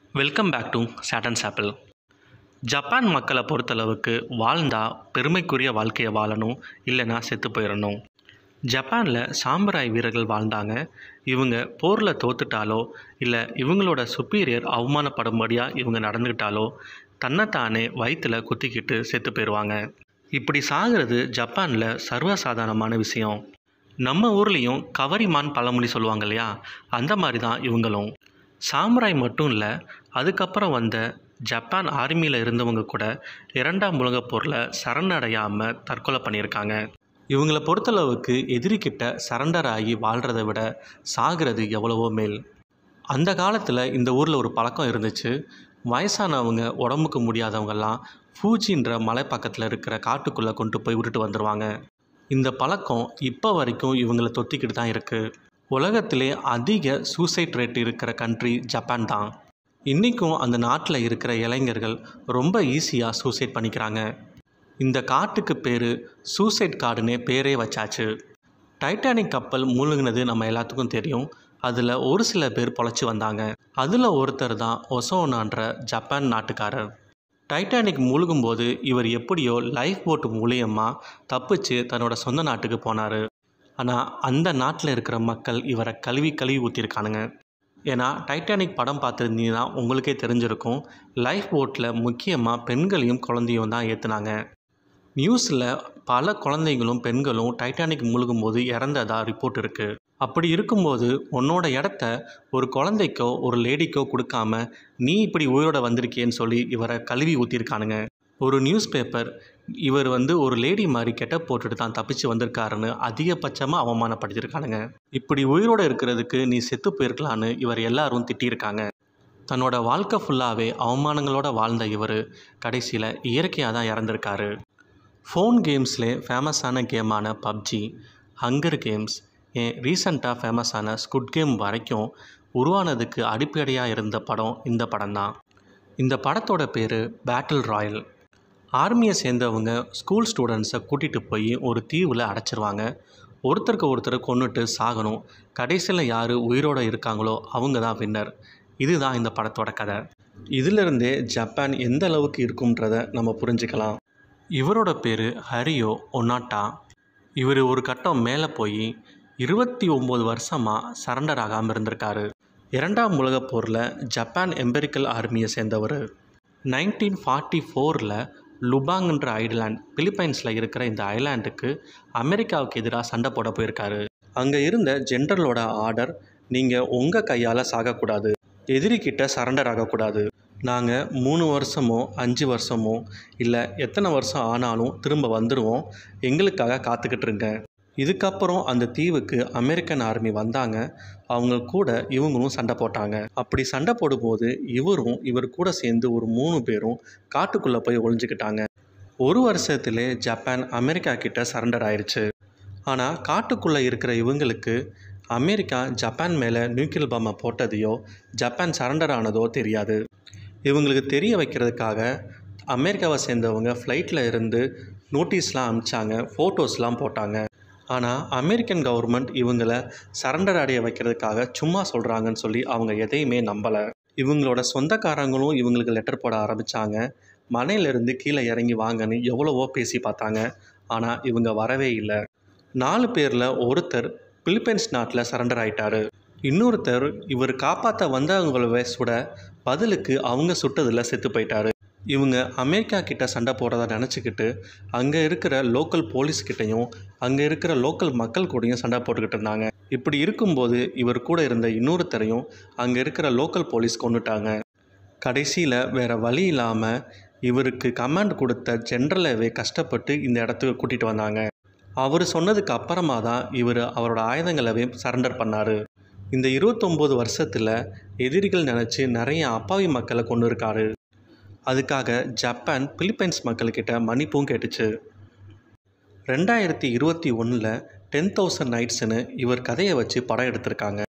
welcome back to சாட்டன் சாப்பிள் Japan மக்களை பொறுத்தளவுக்கு வாழ்ந்தா பெருமைக்குரிய வாழ்க்கையை வாழணும் இல்லைன்னா செத்து போயிடணும் ஜப்பானில் சாம்பராய் வீரர்கள் வாழ்ந்தாங்க இவங்க போரில் தோத்துட்டாலோ இல்லை இவங்களோட சுப்பீரியர் அவமானப்படும்படியாக இவங்க நடந்துக்கிட்டாலோ தன்னைத்தானே வயிற்றில் குத்திக்கிட்டு செத்து போயிடுவாங்க இப்படி சாகிறது ஜப்பானில் சர்வசாதாரணமான விஷயம் நம்ம ஊர்லேயும் கவரிமான் பழமொழி சொல்லுவாங்க இல்லையா அந்த மாதிரி தான் இவங்களும் சாமுராய் மட்டும் இல்லை அதுக்கப்புறம் வந்த ஜப்பான் ஆர்மியில் இருந்தவங்க கூட இரண்டாம் உலகப் போரில் சரணடையாமல் தற்கொலை பண்ணியிருக்காங்க இவங்களை பொறுத்தளவுக்கு எதிரிக்கிட்ட சரண்டர் ஆகி வாழ்கிறத விட சாகிறது எவ்வளவோ மேல் அந்த காலத்தில் இந்த ஊரில் ஒரு பழக்கம் இருந்துச்சு வயசானவங்க உடம்புக்கு முடியாதவங்கெல்லாம் ஃபூஜின்ற மலை பக்கத்தில் இருக்கிற காட்டுக்குள்ளே கொண்டு போய் விட்டுட்டு வந்துடுவாங்க இந்த பழக்கம் இப்போ வரைக்கும் இவங்களை தொத்திக்கிட்டு தான் இருக்குது உலகத்திலே அதிக சூசைட் ரேட் இருக்கிற கண்ட்ரி ஜப்பான் தான் இன்றைக்கும் அந்த நாட்டில் இருக்கிற இளைஞர்கள் ரொம்ப ஈஸியாக சூசைட் பண்ணிக்கிறாங்க இந்த காட்டுக்கு பேர் சூசைட் காடுன்னே பேரே வச்சாச்சு டைட்டானிக் கப்பல் மூழ்கினது நம்ம எல்லாத்துக்கும் தெரியும் அதில் ஒரு சில பேர் பொழைச்சி வந்தாங்க அதில் ஒருத்தர் தான் ஒசோனான்ற ஜப்பான் நாட்டுக்காரர் டைட்டானிக் மூழ்கும்போது இவர் எப்படியோ லைஃப் போட் மூலியமாக தப்பிச்சு தன்னோட சொந்த நாட்டுக்கு போனார் ஆனால் அந்த நாட்டில் இருக்கிற மக்கள் இவரை கழுவி கழுவி ஊற்றிருக்கானுங்க ஏன்னா டைட்டானிக் படம் பார்த்துருந்தீங்கன்னா உங்களுக்கே தெரிஞ்சிருக்கும் லைஃப் போட்டில் முக்கியமாக பெண்களையும் குழந்தையும் தான் ஏற்றுனாங்க நியூஸில் பல குழந்தைங்களும் பெண்களும் டைட்டானிக் மூழ்கும்போது இறந்ததா ரிப்போர்ட் இருக்குது அப்படி இருக்கும்போது உன்னோட இடத்த ஒரு குழந்தைக்கோ ஒரு லேடிக்கோ கொடுக்காம நீ இப்படி உயிரோட வந்திருக்கேன்னு சொல்லி இவரை கழுவி ஊற்றிருக்கானுங்க ஒரு நியூஸ் பேப்பர் இவர் வந்து ஒரு லேடி மாதிரி கெட்ட போட்டுட்டு தான் தப்பிச்சு வந்திருக்காருன்னு அதிகபட்சமாக அவமானப்படுத்தியிருக்கானுங்க இப்படி உயிரோடு இருக்கிறதுக்கு நீ செத்து போயிருக்கலான்னு இவர் எல்லாரும் திட்டியிருக்காங்க தன்னோட வாழ்க்கை ஃபுல்லாகவே அவமானங்களோட வாழ்ந்த இவர் கடைசியில் இயற்கையாக தான் இறந்துருக்காரு ஃபோன் கேம்ஸ்லே ஃபேமஸான கேமான பப்ஜி ஹங்கர் கேம்ஸ் ஏன் ரீசண்டாக ஃபேமஸான ஸ்குட் கேம் வரைக்கும் உருவானதுக்கு அடிப்படையாக இருந்த படம் இந்த படம் தான் இந்த படத்தோட பேர் பேட்டில் ராயல் ஆர்மியை சேர்ந்தவங்க ஸ்கூல் ஸ்டூடெண்ட்ஸை கூட்டிகிட்டு போய் ஒரு தீவில் அடைச்சிருவாங்க ஒருத்தருக்கு ஒருத்தர் கொண்டுட்டு சாகணும் கடைசியில் யார் உயிரோடு இருக்காங்களோ அவங்க தான் வின்னர் இதுதான் இந்த படத்தோட கதை இதிலிருந்தே ஜப்பான் எந்த அளவுக்கு இருக்கும்ன்றத நம்ம புரிஞ்சுக்கலாம் இவரோட பேர் ஹரியோ ஒனாட்டா இவர் ஒரு கட்டம் மேலே போய் இருபத்தி ஒம்பது வருஷமாக சரண்டர் ஆகாமல் இருந்திருக்காரு இரண்டாம் உலகப் போரில் ஜப்பான் எம்பெரிக்கல் ஆர்மியை சேர்ந்தவர் நைன்டீன் ஃபார்ட்டி ஃபோரில் லுபாங்ன்ற ஐலாண்ட் பிலிப்பைன்ஸில் இருக்கிற இந்த ஐலாண்டுக்கு அமெரிக்காவுக்கு எதிராக சண்டை போட போயிருக்காரு அங்கே இருந்த ஜென்ரலோட ஆர்டர் நீங்கள் உங்கள் கையால் சாகக்கூடாது எதிரிக்கிட்ட சரண்டர் ஆகக்கூடாது நாங்கள் மூணு வருஷமோ அஞ்சு வருஷமோ இல்லை எத்தனை வருஷம் ஆனாலும் திரும்ப வந்துடுவோம் எங்களுக்காக காத்துக்கிட்டு இருங்க இதுக்கப்புறம் அந்த தீவுக்கு அமெரிக்கன் ஆர்மி வந்தாங்க அவங்க கூட இவங்களும் சண்டை போட்டாங்க அப்படி சண்டை போடும்போது இவரும் இவர் கூட சேர்ந்து ஒரு மூணு பேரும் காட்டுக்குள்ளே போய் ஒளிஞ்சுக்கிட்டாங்க ஒரு வருஷத்துலே ஜப்பான் அமெரிக்கா கிட்ட சரண்டர் ஆயிடுச்சு ஆனால் காட்டுக்குள்ளே இருக்கிற இவங்களுக்கு அமெரிக்கா ஜப்பான் மேலே நியூக்ளியர் பாம்பை போட்டதையோ ஜப்பான் சரண்டர் ஆனதோ தெரியாது இவங்களுக்கு தெரிய வைக்கிறதுக்காக அமெரிக்காவை சேர்ந்தவங்க ஃப்ளைட்டில் இருந்து நோட்டீஸ்லாம் அனுப்பிச்சாங்க ஃபோட்டோஸ்லாம் போட்டாங்க ஆனால் அமெரிக்கன் கவர்மெண்ட் இவங்களை சரண்டர் அடைய வைக்கிறதுக்காக சும்மா சொல்கிறாங்கன்னு சொல்லி அவங்க எதையுமே நம்பலை இவங்களோட சொந்தக்காரங்களும் இவங்களுக்கு லெட்டர் போட ஆரம்பித்தாங்க மனையிலேருந்து கீழே இறங்கி வாங்கன்னு எவ்வளவோ பேசி பார்த்தாங்க ஆனால் இவங்க வரவே இல்லை நாலு பேரில் ஒருத்தர் பிலிப்பைன்ஸ் நாட்டில் சரண்டர் ஆயிட்டாரு இன்னொருத்தர் இவர் காப்பாற்ற வந்தவங்கள சுட பதிலுக்கு அவங்க சுட்டதில் செத்து போயிட்டாரு இவங்க அமெரிக்கா கிட்ட சண்டை போடுறதா நினச்சிக்கிட்டு அங்கே இருக்கிற லோக்கல் போலீஸ்கிட்டையும் அங்கே இருக்கிற லோக்கல் மக்கள் கூடயும் சண்டை போட்டுக்கிட்டு இருந்தாங்க இப்படி இருக்கும்போது இவர் கூட இருந்த இன்னொருத்தரையும் அங்கே இருக்கிற லோக்கல் போலீஸ் கொண்டுட்டாங்க கடைசியில் வேறு வழி இல்லாமல் இவருக்கு கமாண்ட் கொடுத்த ஜென்ரலவே கஷ்டப்பட்டு இந்த இடத்துக்கு கூட்டிகிட்டு வந்தாங்க அவர் சொன்னதுக்கு அப்புறமா தான் இவர் அவரோட ஆயுதங்களவே சரண்டர் பண்ணார் இந்த இருபத்தொம்போது வருஷத்தில் எதிரிகள் நினச்சி நிறைய அப்பாவி மக்களை கொண்டு இருக்காரு அதுக்காக ஜப்பான் பிலிப்பைன்ஸ் மக்கள்கிட்ட மன்னிப்பும் கேட்டுச்சு ரெண்டாயிரத்தி இருபத்தி ஒன்றில் டென் தௌசண்ட் நைட்ஸ்னு இவர் கதையை வச்சு படம் எடுத்திருக்காங்க